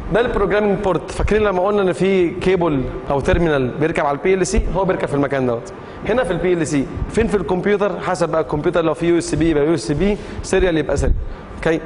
ده البروجرامينج بورت فاكرين لما قلنا ان في كيبل او تيرمينال بيركب على البي ال سي هو بيركب في المكان دوت هنا في البي ال سي فين في الكمبيوتر حسب بقى الكمبيوتر لو في يو اس بي يبقى يو اس بي سيريال يبقى سيريال اوكي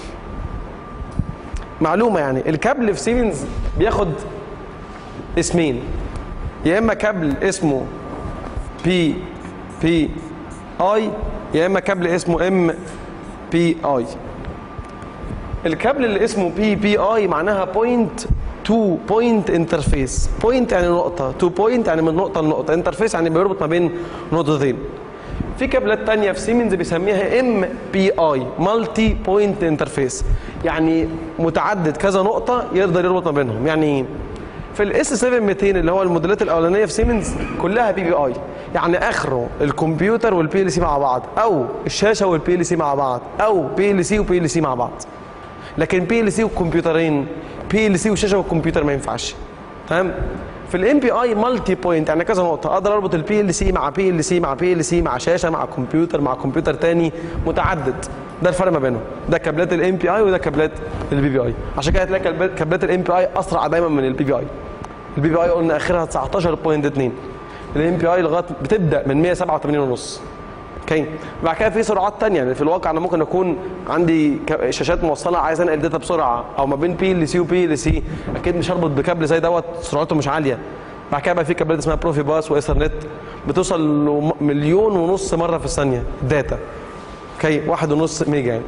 معلومه يعني الكابل في سيمنز بياخد اسمين يا اما كابل اسمه بي بي اي يا اما كابل اسمه ام بي اي الكابل اللي اسمه بي بي اي معناها بوينت تو بوينت انترفيس بوينت يعني نقطه تو بوينت يعني من نقطه لنقطه انترفيس يعني بيربط ما بين نقطتين في كابلات تانية في سيمنز بيسميها ام بي اي مالتي بوينت انترفيس يعني متعدد كذا نقطه يقدر يربط ما بينهم يعني ايه في الاس 7200 اللي هو الموديلات الاولانيه في سيمنز كلها بي بي اي يعني اخره الكمبيوتر والبي ال سي مع بعض او الشاشه والبي ال سي مع بعض او بي ال سي وبي ال سي مع بعض لكن بي ال سي وكمبيوترين بي ال سي وشاشه والكمبيوتر ما ينفعش تمام في الام بي اي مالتي بوينت يعني كذا نقطه اقدر اربط البي ال سي مع بي ال سي مع بي ال سي مع شاشه مع كمبيوتر مع كمبيوتر تاني متعدد ده الفرق ما بينهم ده كابلات الام بي اي وده كابلات البي بي اي عشان كده هتلاقي كابلات- كابلات الام بي اي اسرع دايما من البي بي اي البي بي اي قلنا اخرها 19.2 الام بي اي لغايه بتبدا من 187 ونص اوكي بعد كده في سرعات تانية يعني في الواقع انا ممكن اكون عندي ك- شاشات موصله عايز انقل داتا بسرعه او ما بين بي ال سي وبي ال سي اكيد مش هربط بكابل زي دوت سرعته مش عاليه بعد كده بقى في كابلات اسمها بروفي باس وايثرنت بتوصل لمليون ونص مره في الثانيه داتا اوكي واحد ونص ميجا يعني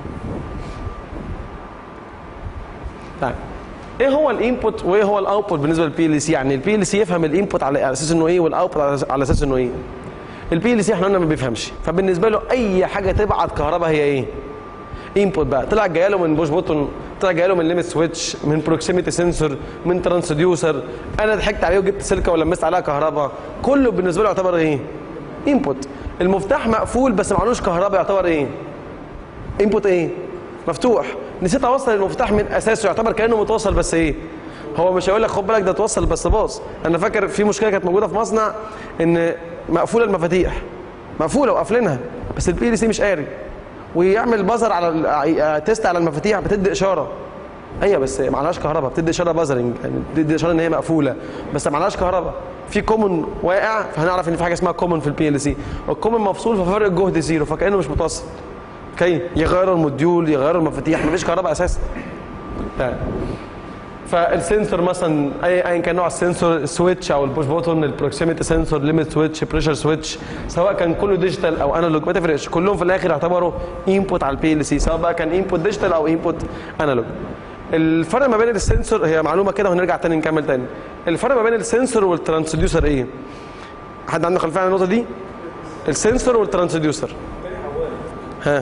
طيب ايه هو الانبوت وايه هو الاوتبوت بالنسبه للبي ال سي يعني البي ال سي يفهم الانبوت على على اساس انه ايه والاوتبوت على- على اساس انه ايه البي ال سي احنا قلنا ما بيفهمش فبالنسبه له اي حاجه تبعت كهرباء هي ايه انبوت بقى طلع جايه له من بوش بوتون طلع جايه له من ليميت سويتش من بروكسيميتي سنسور من ترانسديوسر انا ضحكت عليه وجبت سلكه ولمست عليها كهرباء كله بالنسبه له يعتبر ايه انبوت المفتاح مقفول بس معلوش كهرباء يعتبر ايه انبوت ايه مفتوح نسيت اوصل المفتاح من اساسه يعتبر كانه متوصل بس ايه هو مش هيقول لك خد بالك ده اتوصل بس باظ انا فاكر في مشكله كانت موجوده في مصنع ان مقفوله المفاتيح مقفوله وقافلينها بس البي ال سي مش قاري ويعمل بازر على ال- تيست على المفاتيح بتدي اشاره ايوه بس معلهاش كهرباء بتدي اشاره بازرنج يعني بتدي اشاره ان هي مقفوله بس معلهاش كهرباء في كومن واقع فهنعرف ان في حاجه اسمها كومن في البي ال سي الكومن مفصول ففرق الجهد زيرو فكانه مش متوصل اوكي يغيروا الموديول يغيروا المفاتيح مفيش كهرباء اساسا يعني. فالسنسور مثلا اي ايا كان نوع السنسور السويتش او البوش بوتون البروكسيميتي سنسور ليميت سويتش بريشر سويتش سواء كان كله ديجيتال او انالوج ما تفرقش كلهم في الاخر يعتبروا انبوت على البي ال سي سواء بقى كان انبوت ديجيتال او انبوت انالوج الفرق ما بين السنسور هي معلومه كده وهنرجع تاني نكمل تاني الفرق ما بين السنسور والترانسديوسر ايه حد عنده خلفيه عن النقطه دي السنسور والترانسديوسر ها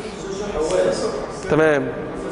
تمام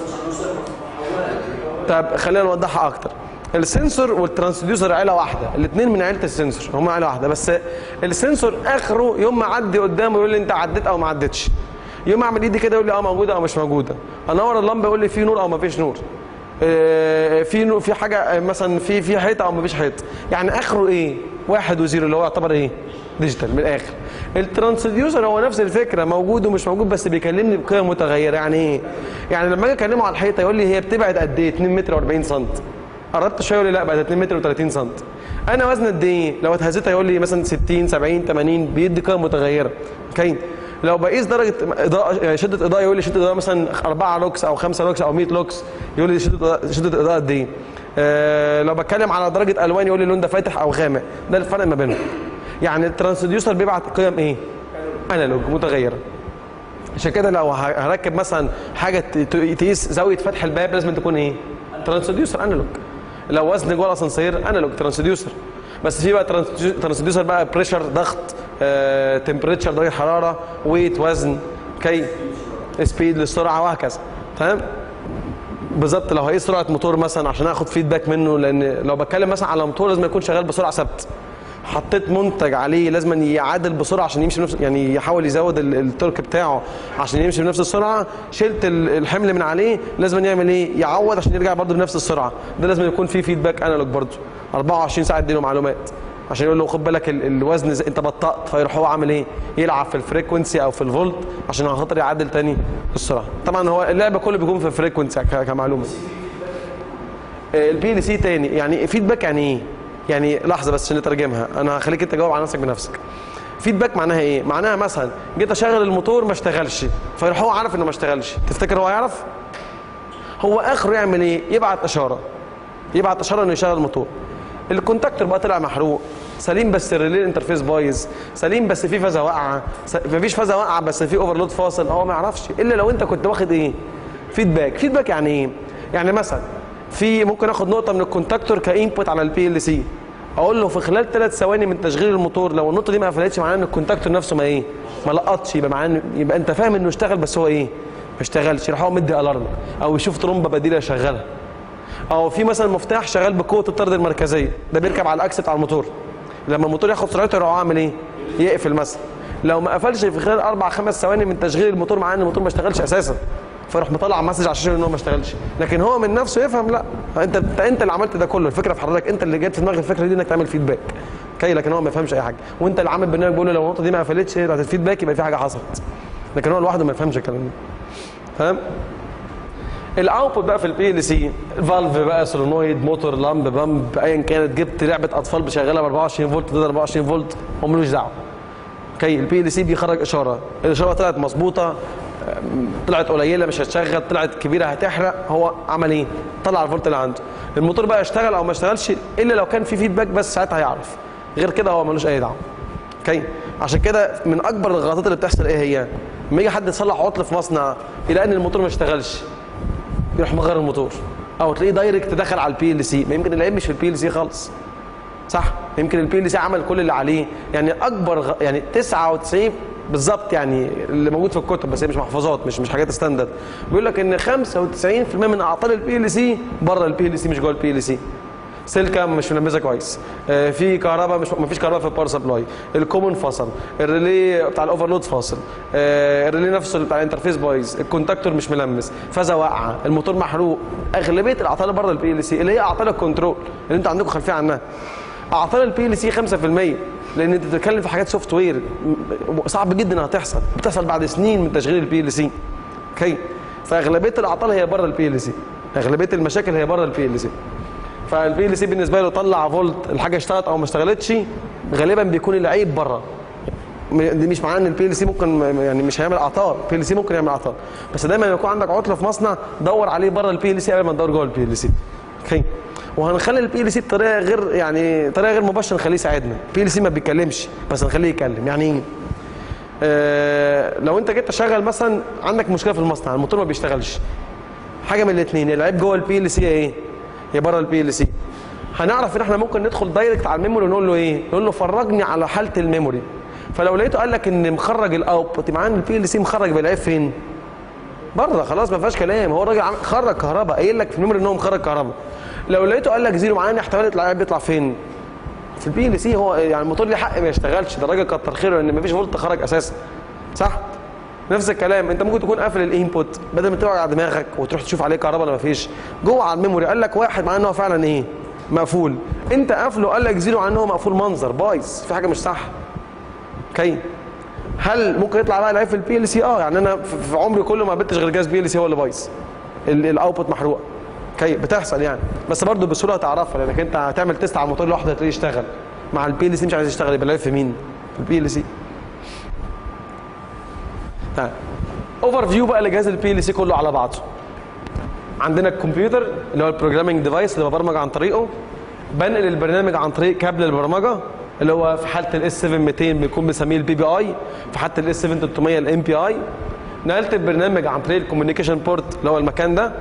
طب خلينا نوضحها اكتر السنسور والترانسديوسر عيله واحده الاثنين من عيله السنسور هم عيله واحده بس السنسور اخره يوم ما اعدي قدامه يقول لي انت عديت او ما عدتش يوم ما اعمل ايدي كده يقول لي اه موجوده او مش موجوده انور اللمبه يقول لي في نور او ما فيش نور آه، في نور في حاجه آه، مثلا في في حيطه او ما فيش حيطه يعني اخره ايه واحد وزيرو اللي هو يعتبر ايه ديجيتال من الاخر الترانسديوسر هو نفس الفكره موجود ومش موجود بس بيكلمني بقيم متغيره يعني ايه يعني لما اجي اكلمه على الحيطه يقول لي هي بتبعد قد ايه 2 متر و40 سم قربت شويه يقول لي لا بقت 2 متر و30 سم انا وزن قد ايه لو اتهزتها يقول لي مثلا 60 70 80 بيدي قيم متغيره اوكي لو بقيس درجه اضاءه يعني شده اضاءه يقول لي شده اضاءه مثلا 4 لوكس او 5 لوكس او 100 لوكس يقول لي شده إضاءة- شده اضاءه قد ايه آه لو بتكلم على درجه الوان يقول لي اللون ده فاتح او غامق ده الفرق ما بينهم يعني الترانسديوسر بيبعت قيم ايه انالوج متغيره عشان كده لو ه- هركب مثلا حاجه ت- ت- تقيس زاويه فتح الباب لازم تكون ايه ترانسديوسر انالوج لو وزن جوه الاسانسير انالوج ترانسديوسر بس في بقى ترانسديو- ترانسديوسر بقى بريشر ضغط آه، تمبريتشر درجه حراره ويت وزن كي سبيد للسرعه وهكذا تمام بالظبط لو هقيس سرعه موتور مثلا عشان اخد فيدباك منه لان لو بتكلم مثلا على موتور لازم يكون شغال بسرعه ثابته حطيت منتج عليه لازم يعادل بسرعه عشان يمشي بنفس يعني يحاول يزود ال- التورك بتاعه عشان يمشي بنفس السرعه شلت ال- الحمل من عليه لازم يعمل ايه يعوض عشان يرجع برضه بنفس السرعه ده لازم يكون فيه فيدباك انالوج برضه 24 ساعه يديله معلومات عشان يقول له خد بالك ال- الوزن زي انت بطأت فيروح هو عامل ايه يلعب في الفريكونسي او في الفولت عشان خاطر يعدل تاني السرعه طبعا هو اللعب كله بيكون في الفريكونسي ك- كمعلومه البي ال سي تاني يعني فيدباك يعني ايه يعني لحظه بس عشان نترجمها انا هخليك انت تجاوب على نفسك بنفسك فيدباك معناها ايه معناها مثلا جيت اشغل الموتور ما اشتغلش فيروح هو عارف انه ما اشتغلش تفتكر هو هيعرف هو اخره يعمل ايه يبعت اشاره يبعت اشاره انه يشغل الموتور الكونتاكتور بقى طلع محروق سليم بس الريلي انترفيس بايظ سليم بس في فازه واقعه س- مفيش فازه واقعه بس في اوفرلود فاصل هو ما يعرفش الا لو انت كنت واخد ايه فيدباك فيدباك يعني ايه يعني مثلا في ممكن اخد نقطه من الكونتاكتور كانبوت على البي ال سي اقول له في خلال ثلاث ثواني من تشغيل الموتور لو النقطه دي ما قفلتش معناه ان الكونتاكتور نفسه ما ايه ما لقطش يبقى معناه إن- يبقى انت فاهم انه اشتغل بس هو ايه ما اشتغلش يروح هو مدي الارم او يشوف ترومبه بديله يشغلها او في مثلا مفتاح شغال بقوه الطرد المركزيه ده بيركب على الاكس بتاع الموتور لما الموتور ياخد سرعته يروح عامل ايه يقفل مثلا لو ما قفلش في خلال اربع خمس ثواني من تشغيل الموتور معناه ان الموتور ما اشتغلش اساسا فيروح مطلع مسج على الشاشه ان هو ما اشتغلش لكن هو من نفسه يفهم لا انت انت, انت اللي عملت ده كله الفكره في حضرتك انت اللي جت في دماغك الفكره دي انك تعمل فيدباك اوكي لكن هو ما يفهمش اي حاجه وانت اللي عامل برنامج بيقول له لو النقطه دي ما قفلتش بتاعت الفيدباك يبقى في حاجه حصلت لكن هو لوحده ما يفهمش الكلام ده فاهم الاوتبوت بقى في البي ال سي فالف بقى سولونويد موتور لامب بامب ايا كانت جبت لعبه اطفال بشغلها ب 24 فولت ضد 24 فولت هو ملوش دعوه اوكي البي ال سي بيخرج اشاره الاشاره طلعت مظبوطه أم، طلعت قليله مش هتشغل طلعت كبيره هتحرق هو عمل ايه طلع الفولت اللي عنده الموتور بقى اشتغل او ما اشتغلش الا لو كان في فيدباك بس ساعتها هيعرف غير كده هو ملوش اي دعوه اوكي عشان كده من اكبر الغلطات اللي بتحصل ايه هي لما يجي حد يصلح عطل في مصنع يلاقي ان الموتور ما اشتغلش يروح مغير الموتور او تلاقيه دايركت دخل على البي ال سي ما يمكن العيب مش في البي ال سي خالص صح يمكن البي ال سي عمل كل اللي عليه يعني اكبر غ... يعني 99 بالظبط يعني اللي موجود في الكتب بس هي مش محفوظات مش مش حاجات ستاندرد بيقول لك ان 95% من اعطال البي ال سي بره البي ال سي مش جوه البي ال سي سلكه مش منبذه كويس آه، في كهرباء مش مفيش كهرباء في الباور سبلاي الكومن فصل الريلي بتاع الاوفرلود فاصل آه، الريلي نفسه اللي بتاع الانترفيس بايظ الكونتاكتور مش ملمس فازه واقعه الموتور محروق اغلبيه الاعطال اللي بره البي ال سي اللي هي اعطال الكنترول اللي انتوا عندكم خلفيه عنها اعطال البي ال سي 5% لان انت بتتكلم في حاجات سوفت وير م- صعب جدا انها تحصل بتحصل بعد سنين من تشغيل البي ال سي اوكي فاغلبيه الاعطال هي بره البي ال سي اغلبيه المشاكل هي بره البي ال سي فالبي ال سي بالنسبه له طلع فولت الحاجه اشتغلت او ما اشتغلتش غالبا بيكون العيب بره م- دي مش معناه ان البي ال سي ممكن م- يعني مش هيعمل اعطال البي ال سي ممكن يعمل اعطال بس دايما لما يكون عندك عطله في مصنع دور عليه بره البي ال سي قبل ما تدور جوه البي ال سي اوكي وهنخلي البي ال سي بطريقه غير يعني طريقه غير مباشره نخليه يساعدنا البي ال سي ما بيتكلمش بس نخليه يتكلم يعني ايه آه لو انت جيت تشغل مثلا عندك مشكله في المصنع الموتور ما بيشتغلش حاجه من الاثنين العيب جوه البي ال سي ايه يا بره البي ال سي هنعرف ان احنا ممكن ندخل دايركت على الميموري ونقول له ايه نقول له فرجني على حاله الميموري فلو لقيته قال لك ان مخرج الاوتبوت معناه ان البي ال سي مخرج بالعيب فين بره خلاص ما فيهاش كلام هو الراجل عم- خرج كهرباء قايل لك في الميموري ان هو مخرج كهرباء لو لقيته قال لك زيرو معناه ان احتمال يطلع العيب بيطلع فين في البي ال سي هو يعني الموتور ليه حق ما يشتغلش ده الراجل كتر خيره لان ما فيش فولت خرج اساسا صح نفس الكلام انت ممكن تكون قافل الانبوت بدل ما توجع دماغك وتروح تشوف عليه كهرباء ولا ما فيش جوه على الميموري قال لك واحد معناه ان هو فعلا ايه مقفول انت قافله قال لك زيرو معناه ان هو مقفول منظر بايظ في حاجه مش صح اوكي هل ممكن يطلع بقى العيب في البي ال سي اه يعني انا في في عمري كله ما قابلتش غير جهاز بي ال سي هو اللي بايظ ال- الاوتبوت محروق اوكي بتحصل يعني بس برضه بسهوله هتعرفها لانك انت هتعمل تيست على الموتور لوحده هتلاقيه يشتغل مع البي ال سي مش عايز يشتغل يبقى العيب في مين؟ في البي ال سي اوفر فيو بقى لجهاز البي ال سي كله على بعضه عندنا الكمبيوتر اللي هو البروجرامينج ديفايس اللي ببرمج عن طريقه بنقل البرنامج عن طريق كابل البرمجه اللي هو في حاله الاس 7 200 بيكون بنسميه البي بي اي في حاله الاس 7 300 الام بي اي نقلت البرنامج عن طريق الكوميونيكيشن بورت اللي هو المكان ده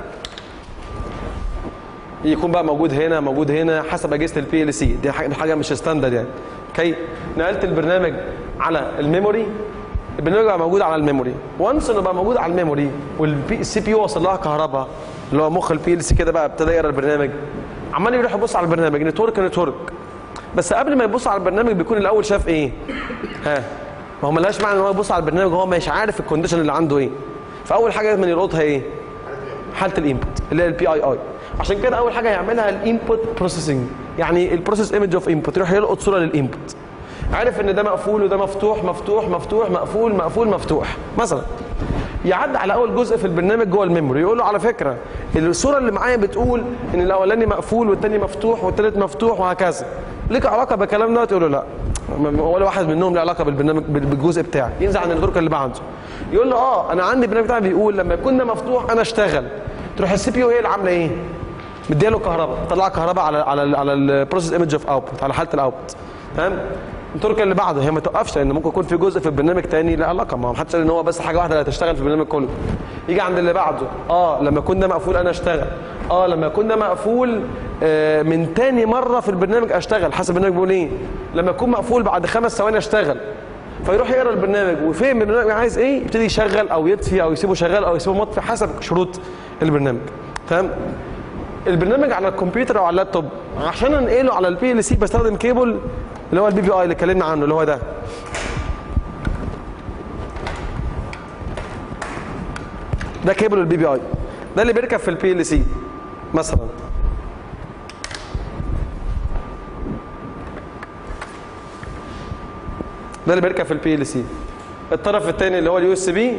يكون بقى موجود هنا موجود هنا حسب اجهزه البي ال سي دي حاجه حاجه مش ستاندرد يعني اوكي نقلت البرنامج على الميموري البرنامج بقى موجود على الميموري وانس انه بقى موجود على الميموري والسي بي يو وصل لها كهرباء اللي هو مخ البي ال سي كده بقى ابتدى يقرا البرنامج عمال يروح يبص على البرنامج نتورك نتورك بس قبل ما يبص على البرنامج بيكون الاول شاف ايه ها ما هو ملهاش معنى ان هو يبص على البرنامج وهو مش عارف الكونديشن اللي عنده ايه فاول حاجه من يلقطها ايه حاله الانبوت اللي هي البي اي اي عشان كده اول حاجه يعملها الانبوت بروسيسنج يعني البروسيس ايمج اوف انبوت يروح يلقط صوره للانبوت عارف ان ده مقفول وده مفتوح مفتوح مفتوح مقفول مقفول مفتوح مثلا يعدي على اول جزء في البرنامج جوه الميموري يقول له على فكره الصوره اللي معايا بتقول ان الاولاني مقفول والتاني مفتوح والتالت مفتوح وهكذا ليك علاقه بالكلام ده تقول له لا م- ولا واحد منهم له علاقه بالبرنامج بال- بالجزء بتاعي ينزل عن النتورك اللي بعده يقول له اه انا عندي البرنامج بتاعي بيقول لما يكون ده مفتوح انا اشتغل تروح السي بي يو هي اللي عامله ايه مديها له كهرباء طلع كهرباء على على ال على البروسيس ايمج اوف اوتبوت على حاله الاوتبوت تمام النتورك اللي بعده هي ما توقفش لان ممكن يكون في جزء في البرنامج تاني لا علاقه ما هو محدش قال ان هو بس حاجه واحده اللي هتشتغل في البرنامج كله يجي عند اللي بعده اه لما يكون ده مقفول انا اشتغل اه لما يكون ده مقفول آه من تاني مره في البرنامج اشتغل حسب البرنامج بيقول ايه لما يكون مقفول بعد خمس ثواني اشتغل فيروح يقرا البرنامج وفهم البرنامج عايز ايه يبتدي يشغل او يطفي او يسيبه شغال او يسيبه مطفي حسب شروط البرنامج تمام البرنامج على الكمبيوتر او على اللابتوب عشان انقله على البي ال سي بستخدم كيبل اللي هو البي بي اي اللي اتكلمنا عنه اللي هو ده ده كيبل البي بي اي ده اللي بيركب في البي ال سي مثلا ده اللي بيركب في البي ال سي الطرف الثاني اللي هو اليو اس بي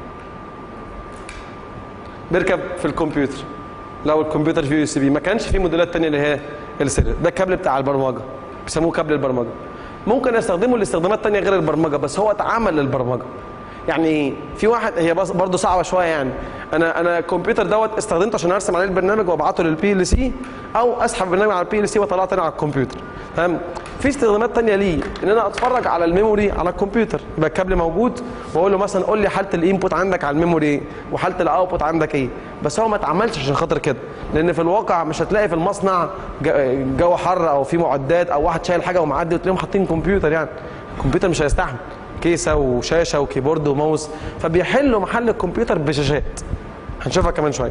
بيركب في الكمبيوتر لو الكمبيوتر فيه يو اس بي ما كانش فيه موديلات تانية اللي هي السيريال ده الكابل بتاع البرمجه بيسموه كابل البرمجه ممكن استخدمه لاستخدامات تانية غير البرمجه بس هو اتعمل للبرمجه يعني ايه في واحد هي بس- برضه صعبه شويه يعني انا انا الكمبيوتر دوت استخدمته عشان ارسم عليه البرنامج وابعته للبي ال سي او اسحب البرنامج على البي ال سي واطلعه تاني على الكمبيوتر تمام في استخدامات تانية ليه ان انا اتفرج على الميموري على الكمبيوتر يبقى الكابل موجود واقول له مثلا قول لي حاله الانبوت عندك على الميموري ايه وحاله الاوتبوت عندك ايه بس هو ما اتعملش عشان خاطر كده لان في الواقع مش هتلاقي في المصنع ج- جو حر او في معدات او واحد شايل حاجه ومعدي وتلاقيهم حاطين كمبيوتر يعني الكمبيوتر مش هيستحمل كيسه وشاشه وكيبورد وماوس فبيحلوا محل الكمبيوتر بشاشات هنشوفها كمان شويه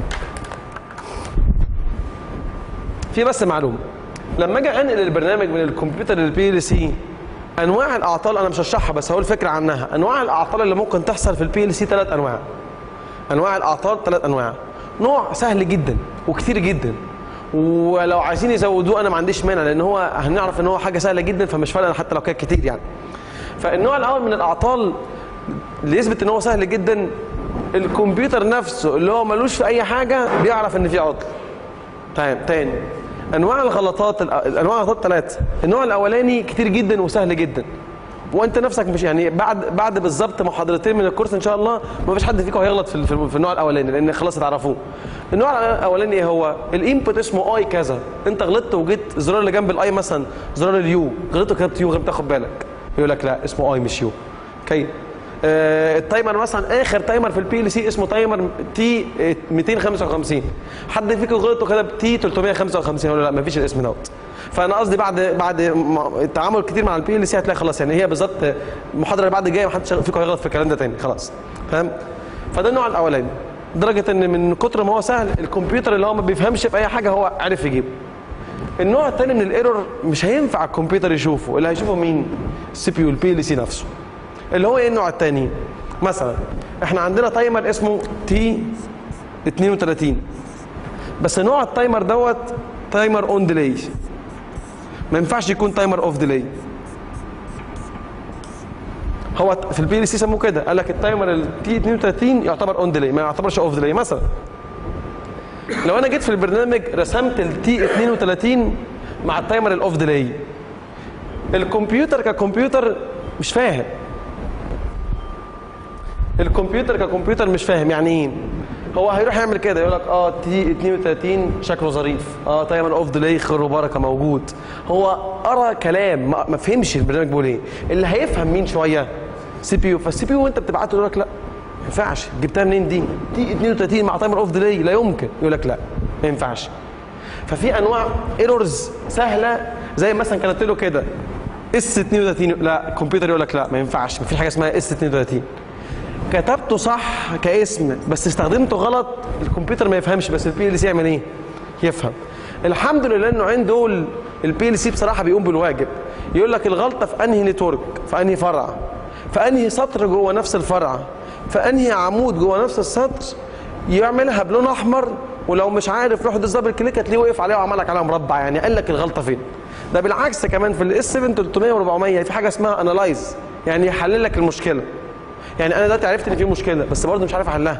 في بس معلومه لما اجي انقل البرنامج من الكمبيوتر للبي ال سي انواع الاعطال انا مش هشرحها بس هقول فكره عنها انواع الاعطال اللي ممكن تحصل في البي ال سي ثلاث انواع انواع الاعطال ثلاث انواع نوع سهل جدا وكتير جدا ولو عايزين يزودوه انا ما عنديش مانع لان هو هنعرف ان هو حاجه سهله جدا فمش فارقه حتى لو كانت كتير يعني فالنوع الاول من الاعطال اللي يثبت ان هو سهل جدا الكمبيوتر نفسه اللي هو ملوش في اي حاجه بيعرف ان في عطل تمام تاني انواع الغلطات انواع الغلطات ثلاثه النوع الاولاني كتير جدا وسهل جدا وانت نفسك مش يعني بعد بعد بالظبط محاضرتين من الكورس ان شاء الله ما فيش حد فيكم هيغلط في في في النوع الاولاني لان خلاص اتعرفوه النوع الاولاني ايه هو الانبوت اسمه اي كذا انت غلطت وجيت الزرار اللي جنب الاي مثلا زرار اليو غلطت وكتبت يو غير تاخد بالك يقول لك لا اسمه اي مش يو اوكي آه، التايمر مثلا اخر تايمر في البي ال سي اسمه تايمر تي 255 حد فيكم غلط وكتب تي 355 ولا لا مفيش الاسم دوت فانا قصدي بعد بعد ما- التعامل كتير مع البي ال سي هتلاقي خلاص يعني هي بالظبط المحاضره اللي بعد الجايه محدش فيكم هيغلط في الكلام ده تاني خلاص فاهم فده النوع الاولاني لدرجه ان من كتر ما هو سهل الكمبيوتر اللي هو ما بيفهمش في اي حاجه هو عرف يجيبه النوع الثاني من الايرور مش هينفع الكمبيوتر يشوفه اللي هيشوفه مين السي بي يو البي ال سي نفسه اللي هو ايه النوع الثاني مثلا احنا عندنا تايمر اسمه تي 32 بس نوع التايمر دوت تايمر اون ديلي ما ينفعش يكون تايمر اوف ديلي هو في البي ال سي سموه كده قال لك التايمر التي 32 يعتبر اون ديلي ما يعتبرش اوف ديلي مثلا لو انا جيت في البرنامج رسمت التي 32 مع التايمر الاوف ديلي الكمبيوتر ككمبيوتر مش فاهم الكمبيوتر ككمبيوتر مش فاهم يعني ايه هو هيروح يعمل كده يقول لك اه تي 32 شكله ظريف اه تايمر اوف ديلي خير وبركه موجود هو قرا كلام ما ما فهمش البرنامج بيقول ايه اللي هيفهم مين شويه سي بي يو فالسي بي يو وانت بتبعته يقول لك لا ما ينفعش جبتها منين دي تي 32 مع تايمر اوف ديلي لا يمكن يقول لك لا ما ينفعش ففي انواع ايرورز سهله زي مثلا كتبت له كده اس 32 لا الكمبيوتر يقول لك لا ما ينفعش ما في حاجه اسمها اس 32 كتبته صح كاسم بس استخدمته غلط الكمبيوتر ما يفهمش بس البي ال سي يعمل ايه؟ يفهم. الحمد لله النوعين دول البي ال سي بصراحه بيقوم بالواجب. يقول لك الغلطه في انهي نتورك، في انهي فرع، في انهي سطر جوه نفس الفرع، في انهي عمود جوه نفس السطر يعملها بلون احمر ولو مش عارف روح دوس دبل كليك هتلاقيه وقف عليها وعمل لك عليها مربع يعني قال لك الغلطه فين. ده بالعكس كمان في الاس 7 300 و400 في حاجه اسمها انالايز يعني يحلل لك المشكله. يعني انا دلوقتي عرفت ان في مشكله بس برضه مش عارف احلها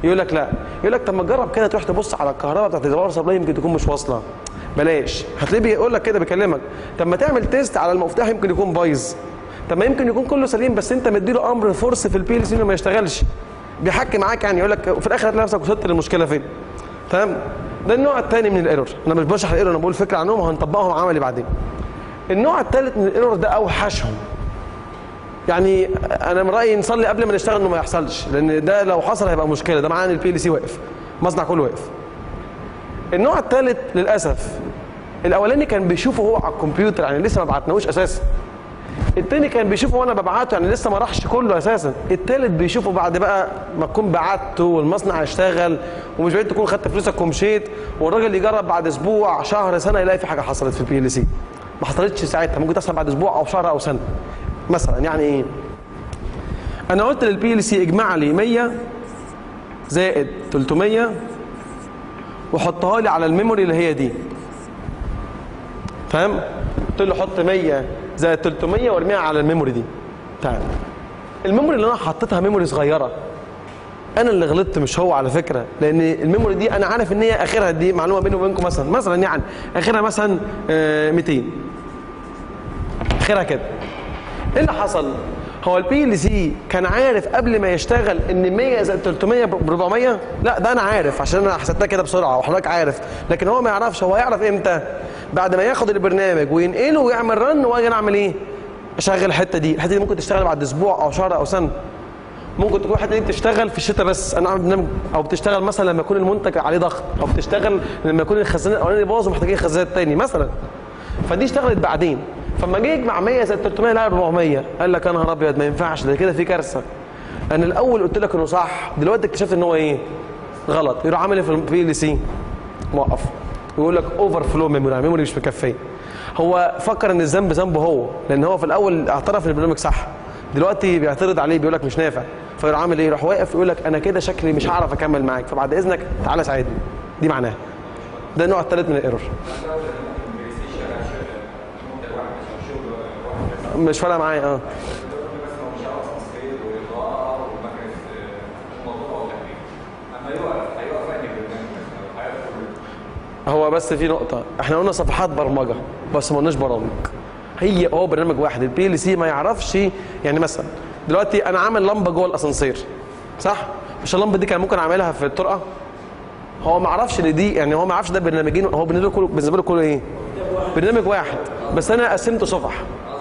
يقول لك لا يقول لك طب ما تجرب كده تروح تبص على الكهرباء بتاعت الباور سبلاي يمكن تكون مش واصله بلاش هتلاقيه بيقول لك كده بيكلمك طب ما تعمل تيست على المفتاح يمكن يكون بايظ طب ما يمكن يكون كله سليم بس انت مديله امر فورس في البي ال سي انه ما يشتغلش بيحكي معاك يعني يقول لك في الاخر هتلاقي نفسك وصلت للمشكله فين تمام ده النوع الثاني من الايرور انا مش بشرح الايرور انا بقول فكره عنهم وهنطبقهم عملي بعدين النوع الثالث من الايرور ده اوحشهم يعني انا من رايي نصلي قبل ما نشتغل انه ما يحصلش لان ده لو حصل هيبقى مشكله ده معناه ان البي ال سي واقف مصنع كله واقف النوع الثالث للاسف الاولاني كان بيشوفه هو على الكمبيوتر يعني لسه ما بعتناهوش اساسا التاني كان بيشوفه وانا ببعته يعني لسه ما راحش كله اساسا التالت بيشوفه بعد بقى ما تكون بعته والمصنع اشتغل ومش بعيد تكون خدت فلوسك ومشيت والراجل يجرب بعد اسبوع شهر سنه يلاقي في حاجه حصلت في البي ال سي ما حصلتش ساعتها ممكن تحصل بعد اسبوع او شهر او سنه مثلا يعني ايه انا قلت للبي ال سي اجمع لي 100 زائد 300 وحطها لي على الميموري اللي هي دي فاهم قلت له حط 100 زائد 300 وارميها على الميموري دي تعال الميموري اللي انا حطيتها ميموري صغيره انا اللي غلطت مش هو على فكره لان الميموري دي انا عارف ان هي اخرها دي معلومه بيني وبينكم مثلا مثلا يعني اخرها مثلا آه، 200 اخرها كده ايه اللي حصل هو البي ال سي كان عارف قبل ما يشتغل ان 100 زائد 300 ب 400 لا ده انا عارف عشان انا حسبتها كده بسرعه وحضرتك عارف لكن هو ما يعرفش هو هيعرف امتى بعد ما ياخد البرنامج وينقله ويعمل رن واجي انا اعمل ايه اشغل الحته دي الحته دي ممكن تشتغل بعد اسبوع او شهر او سنه ممكن تكون الحته دي بتشتغل في الشتاء بس انا عامل برنامج او بتشتغل مثلا لما يكون المنتج عليه ضغط او بتشتغل لما يكون الخزان الاولاني باظ ومحتاجين خزان تاني مثلا فدي اشتغلت بعدين فلما جه يجمع 100 زائد 300 لا 400 قال لك يا نهار ابيض ما ينفعش ده كده في كارثه انا الاول قلت لك انه صح دلوقتي اكتشفت ان هو ايه غلط يروح عامل ايه في البي ال سي موقف يقول لك اوفر فلو ميموري الميموري مش مكفيه هو فكر ان الذنب ذنبه هو لان هو في الاول اعترف ان البرنامج صح دلوقتي بيعترض عليه بيقول لك مش نافع فيروح عامل ايه يروح واقف يقول لك انا كده شكلي مش هعرف اكمل معاك فبعد اذنك تعالى ساعدني دي معناها ده النوع الثالث من الايرور مش فارقه معايا اه هو بس في نقطة احنا قلنا صفحات برمجة بس ما قلناش برامج هي هو برنامج واحد البي ال سي ما يعرفش يعني مثلا دلوقتي انا عامل لمبة جوه الاسانسير صح؟ مش اللمبة دي كان ممكن اعملها في الطرقة هو ما يعرفش ان دي يعني هو ما يعرفش ده برنامجين هو بالنسبة له كله بالنسبة له كله ايه؟ برنامج واحد بس انا قسمته صفح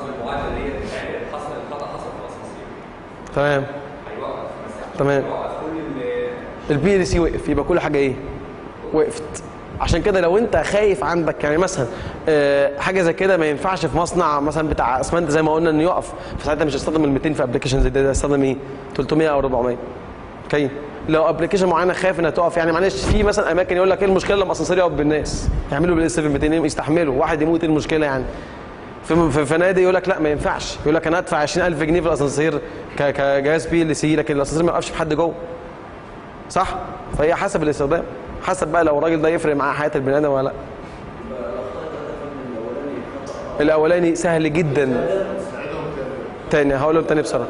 تمام تمام البي ال سي وقف يبقى كل حاجه ايه وقفت عشان كده لو انت خايف عندك يعني مثلا آه، حاجه زي كده ما ينفعش في مصنع مثلا بتاع اسمنت زي ما قلنا انه يقف فساعتها مش هستخدم ال 200 في ابلكيشن زي ده هستخدم ايه 300 او 400 اوكي لو ابلكيشن معينه خايف انها تقف يعني معلش في مثلا اماكن يقول لك ايه المشكله لما اسانسير يقف بالناس يعملوا بالاس 7 200 يستحملوا واحد يموت ايه المشكله يعني في في فنادق يقول لك لا ما ينفعش يقول لك انا هدفع 20000 جنيه في الاسانسير ك- كجهاز بي ال سي لكن الاسانسير ما يوقفش في حد جوه صح فهي حسب الاستخدام حسب بقى لو الراجل ده يفرق معاه حياه البني ادم ولا لا الاولاني سهل جدا تاني هقولهم تاني بسرعه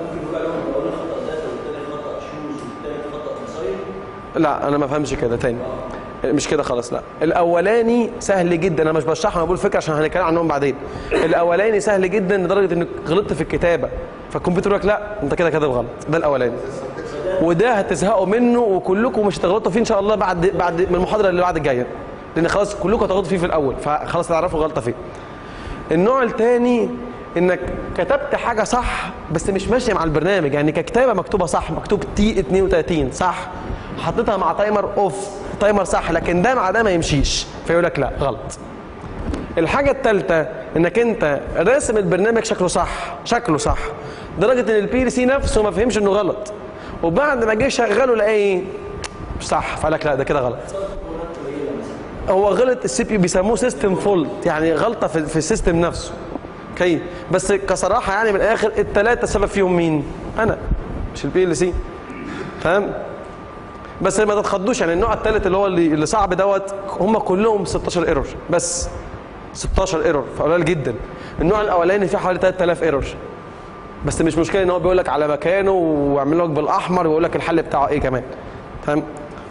لا انا ما فهمش كده تاني مش كده خالص لا الاولاني سهل جدا انا مش بشرحه انا بقول فكره عشان هنتكلم عنهم بعدين الاولاني سهل جدا لدرجه انك غلطت في الكتابه فالكمبيوتر يقول لك لا انت كده كده غلط ده الاولاني وده هتزهقوا منه وكلكم مش هتغلطوا فيه ان شاء الله بعد بعد من المحاضره اللي بعد الجايه لان خلاص كلكم هتغلطوا فيه في الاول فخلاص تعرفوا غلطه فيه النوع الثاني انك كتبت حاجه صح بس مش ماشيه مع البرنامج يعني ككتابه مكتوبه صح مكتوب تي 32 صح حطيتها مع تايمر اوف تايمر صح لكن ده مع ده ما يمشيش فيقول لك لا غلط الحاجه الثالثه انك انت راسم البرنامج شكله صح شكله صح لدرجه ان البي سي نفسه ما فهمش انه غلط وبعد ما جه شغله لقاه ايه مش صح فقال لك لا ده كده غلط هو غلط السي بي يو بيسموه سيستم فولت يعني غلطه في, في السيستم نفسه اوكي بس كصراحه يعني من الاخر الثلاثه السبب فيهم مين انا مش البي ال سي تمام بس ما تتخضوش يعني النوع الثالث اللي هو اللي, اللي صعب دوت هم كلهم 16 ايرور بس 16 ايرور فقليل جدا النوع الاولاني فيه حوالي 3000 ايرور بس مش مشكله ان هو بيقول لك على مكانه ويعمل لك بالاحمر ويقول لك الحل بتاعه ايه كمان تمام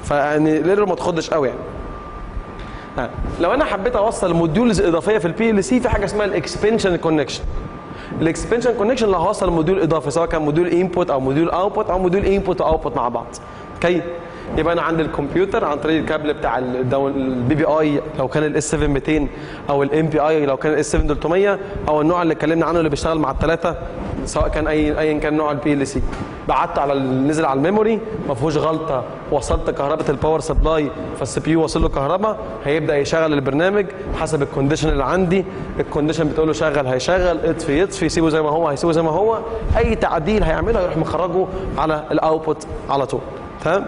فيعني ليرر ما تخضش قوي يعني آه. لو انا حبيت اوصل موديولز اضافيه في البي ال سي في حاجه اسمها الاكسبنشن كونكشن الاكسبنشن كونكشن اللي هوصل موديول اضافي سواء كان موديول انبوت او موديول اوتبوت او موديول انبوت واوتبوت مع بعض اوكي يبقى انا عندي الكمبيوتر عن طريق الكابل بتاع البي بي اي لو كان الاس 7 200 او الام بي اي لو كان الاس 7 300 او النوع اللي اتكلمنا عنه اللي بيشتغل مع الثلاثه سواء كان اي ايا كان نوع البي ال سي بعت على ال- نزل على الميموري ما فيهوش غلطه وصلت كهرباء الباور سبلاي فالسي بي يو وصل له كهرباء هيبدا يشغل البرنامج حسب الكونديشن اللي عندي الكونديشن بتقول له شغل هيشغل اطفي يطفي سيبه زي ما هو هيسيبه زي ما هو اي تعديل هيعمله هيروح مخرجه على الاوتبوت على طول تمام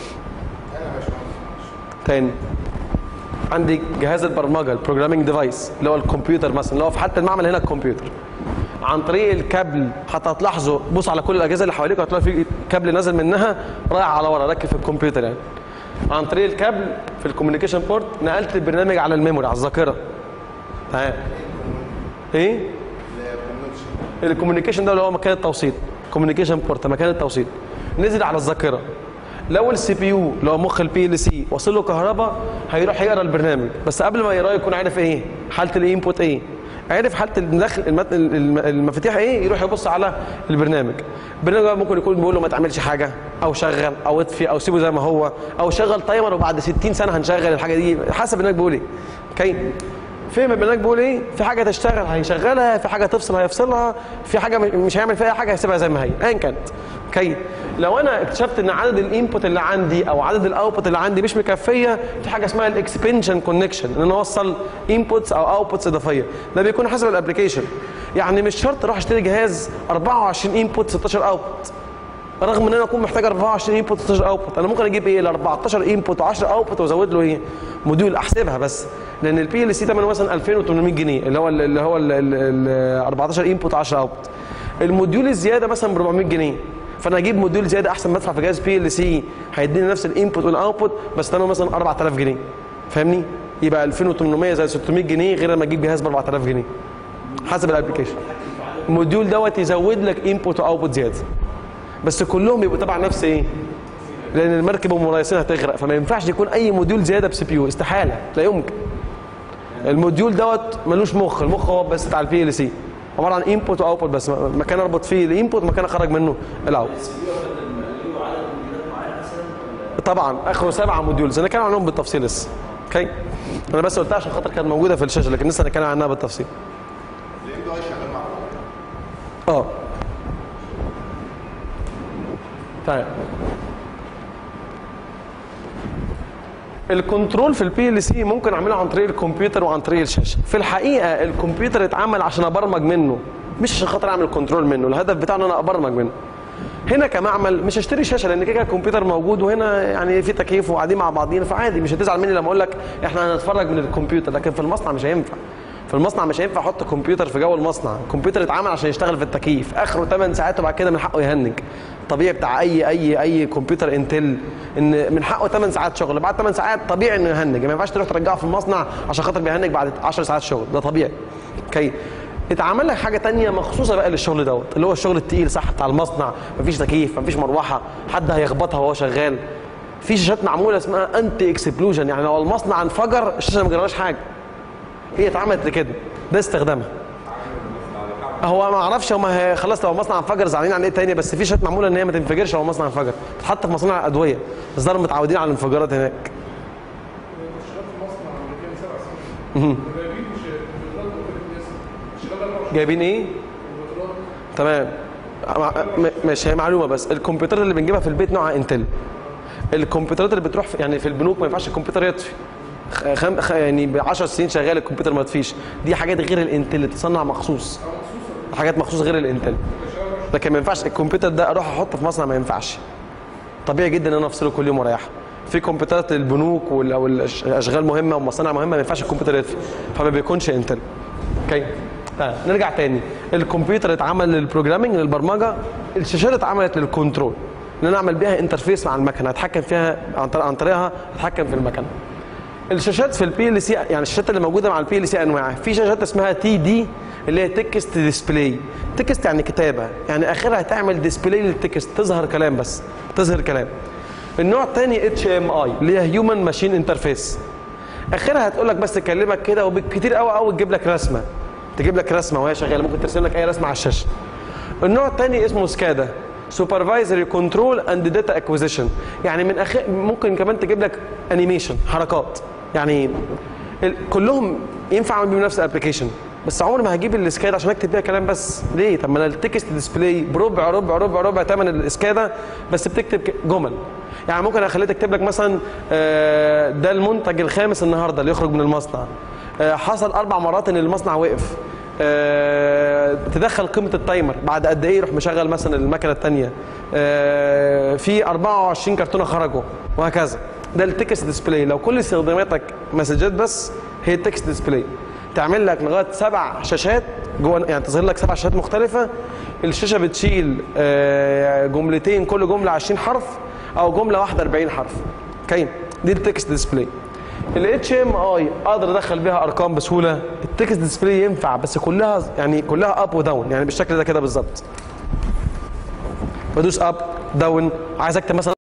تاني عندي جهاز البرمجه البروجرامينج ديفايس اللي هو الكمبيوتر مثلا اللي هو في حاله المعمل هنا الكمبيوتر عن طريق الكابل حتى هتلاحظوا بص على كل الاجهزه اللي حواليك هتلاقي في كابل نازل منها رايح على ورا راكب في الكمبيوتر يعني عن طريق الكابل في الكوميونيكيشن بورت نقلت البرنامج على الميموري على الذاكره تمام ايه الكوميونيكيشن ده اللي هو مكان التوصيل كوميونيكيشن بورت مكان التوصيل نزل على الذاكره لو السي بي يو اللي هو مخ البي ال سي وصل له كهرباء هيروح يقرا البرنامج بس قبل ما يقراه يكون عارف ايه حاله الانبوت ايه عارف حاله الدخل المت- الم- المفاتيح ايه يروح يبص على البرنامج البرنامج بقى ممكن يكون بيقول له ما تعملش حاجه او شغل او اطفي او سيبه زي ما هو او شغل تايمر وبعد 60 سنه هنشغل الحاجه دي حسب البرنامج بيقول ايه اوكي فهم البرنامج بيقول ايه في حاجه تشتغل هيشغلها في حاجه تفصل هيفصلها في حاجه م- مش هيعمل فيها حاجه هيسيبها زي ما هي ايا كانت اوكي لو انا اكتشفت ان عدد الانبوت اللي عندي او عدد الاوتبوت اللي عندي مش مكفيه في حاجه اسمها الاكسبنشن كونكشن ان انا اوصل انبوتس او اوتبوتس اضافيه ده بيكون حسب الابلكيشن يعني مش شرط اروح اشتري جهاز 24 انبوت 16 اوتبوت رغم ان انا اكون محتاج 24 انبوت 16 اوتبوت انا ممكن اجيب ايه ال 14 انبوت و10 اوتبوت وازود له ايه موديول احسبها بس لان البي ال سي ثمنه مثلا 2800 جنيه اللي هو ال- اللي هو ال- ال- ال 14 انبوت 10 اوتبوت الموديول الزياده مثلا ب 400 جنيه فانا اجيب موديول زياده احسن ما ادفع في جهاز بي ال سي هيديني نفس الانبوت والاوتبوت بس ثمنه مثلا 4000 جنيه فاهمني يبقى 2800 زي 600 جنيه غير لما اجيب جهاز ب 4000 جنيه حسب الابلكيشن الموديول دوت يزود لك انبوت واوتبوت زياده بس كلهم يبقوا تبع نفس ايه؟ لان المركب والمريسين هتغرق فما ينفعش يكون اي موديول زياده بسي بي يو استحاله لا يمكن الموديول دوت ملوش مخ المخ هو بس بتاع البي ال سي عباره عن انبوت واوتبوت بس مكان اربط فيه الانبوت مكان اخرج منه الاوت طبعا اخره سبعه موديولز هنتكلم عنهم بالتفصيل لسه اوكي انا بس قلتها عشان خاطر كانت موجوده في الشاشه لكن لسه هنتكلم عنها بالتفصيل الام بي اي شغال مع بعض اه طيب الكنترول في البي ال سي ممكن اعمله عن طريق الكمبيوتر وعن طريق الشاشه في الحقيقه الكمبيوتر اتعمل عشان ابرمج منه مش عشان خاطر اعمل كنترول منه الهدف بتاعه ان انا ابرمج منه هنا كمعمل مش هشتري شاشه لان كده كده الكمبيوتر موجود وهنا يعني في تكييف وقاعدين مع بعضينا فعادي مش هتزعل مني لما اقول لك احنا هنتفرج من الكمبيوتر لكن في المصنع مش هينفع في المصنع مش هينفع احط كمبيوتر في جو المصنع الكمبيوتر اتعمل عشان يشتغل في التكييف اخره 8 ساعات وبعد كده من حقه يهنج طبيعي بتاع اي اي اي كمبيوتر انتل ان من حقه 8 ساعات شغل بعد 8 ساعات طبيعي انه يهنج ما ينفعش تروح ترجعه في المصنع عشان خاطر بيهنج بعد 10 ساعات شغل ده طبيعي اوكي اتعمل لك حاجه تانية مخصوصه بقى للشغل دوت اللي هو الشغل التقيل صح بتاع المصنع مفيش تكييف مفيش مروحه حد هيخبطها وهو شغال في شاشات معموله اسمها انتي اكسبلوجن يعني لو المصنع انفجر الشاشه ما جرالهاش حاجه هي اتعملت لكده ده استخدامها هو ما اعرفش هم خلاص لو المصنع انفجر زعلانين عن ايه تاني بس في شاشات معموله ان هي ما تنفجرش لو المصنع انفجر تتحط في مصانع الادويه بس ده متعودين على الانفجارات هناك شغال في مصنع امريكاني سبع سنين جايبين مش كمبيوترات وكل الناس شغال 24 جايبين ايه كمبيوترات تمام م- ماشي هي معلومه بس الكمبيوترات اللي بنجيبها في البيت نوعها انتل الكمبيوترات اللي بتروح في يعني في البنوك ما ينفعش الكمبيوتر يطفي خ- خم... خ... يعني ب 10 سنين شغال الكمبيوتر ما يطفيش دي حاجات غير الانتل اللي بتصنع مخصوص حاجات مخصوص غير الانتل لكن ما ينفعش الكمبيوتر ده اروح احطه في مصنع ما ينفعش طبيعي جدا ان انا افصله كل يوم واريحه في كمبيوترات للبنوك وال- او الأش- الاشغال مهمه ومصانع مهمه ما ينفعش الكمبيوتر يطفي فما بيكونش انتل اوكي طيب نرجع تاني الكمبيوتر اتعمل للبروجرامينج للبرمجه الشاشات اتعملت للكنترول ان انا اعمل بيها انترفيس مع المكنه اتحكم فيها عن طريق- عن طريقها اتحكم في المكنه الشاشات في البي ال سي يعني الشاشات اللي موجوده مع البي ال سي انواع في شاشات اسمها تي دي اللي هي تكست ديسبلاي تكست يعني كتابه يعني اخرها تعمل ديسبلاي للتكست تظهر كلام بس تظهر كلام النوع الثاني اتش ام اي اللي هي هيومن ماشين انترفيس اخرها هتقول لك بس تكلمك كده وبكتير قوي قوي تجيب لك رسمه تجيب لك رسمه وهي شغاله ممكن ترسم لك اي رسمه على الشاشه النوع الثاني اسمه سكادا سوبرفايزري كنترول اند داتا اكوزيشن يعني من أخ... ممكن كمان تجيب لك انيميشن حركات يعني ال... كلهم ينفع اعمل بيهم نفس الابلكيشن بس عمري ما هجيب الاسكادا عشان اكتب بيها كلام بس ليه طب ما انا التكست ديسبلاي بربع ربع ربع ربع ثمن الاسكادا بس بتكتب ك- جمل يعني ممكن اخليه تكتب لك مثلا آه، ده المنتج الخامس النهارده اللي يخرج من المصنع آه، حصل اربع مرات ان المصنع وقف آه، تدخل قيمه التايمر بعد قد ايه يروح مشغل مثلا المكنه الثانيه في 24 كرتونه خرجوا وهكذا ده التكست ديسبلاي لو كل استخداماتك مسجات بس هي التكست ديسبلاي تعمل لك لغايه سبع شاشات جوه يعني تظهر لك سبع شاشات مختلفه الشاشه بتشيل آه، جملتين كل جمله 20 حرف او جمله واحده 40 حرف اوكي دي التكست ديسبلاي الاتش ام اي اقدر ادخل بيها ارقام بسهوله التكست ديسبلاي ينفع بس كلها يعني كلها اب وداون يعني بالشكل ده كده بالظبط بدوس اب داون عايز اكتب مثلا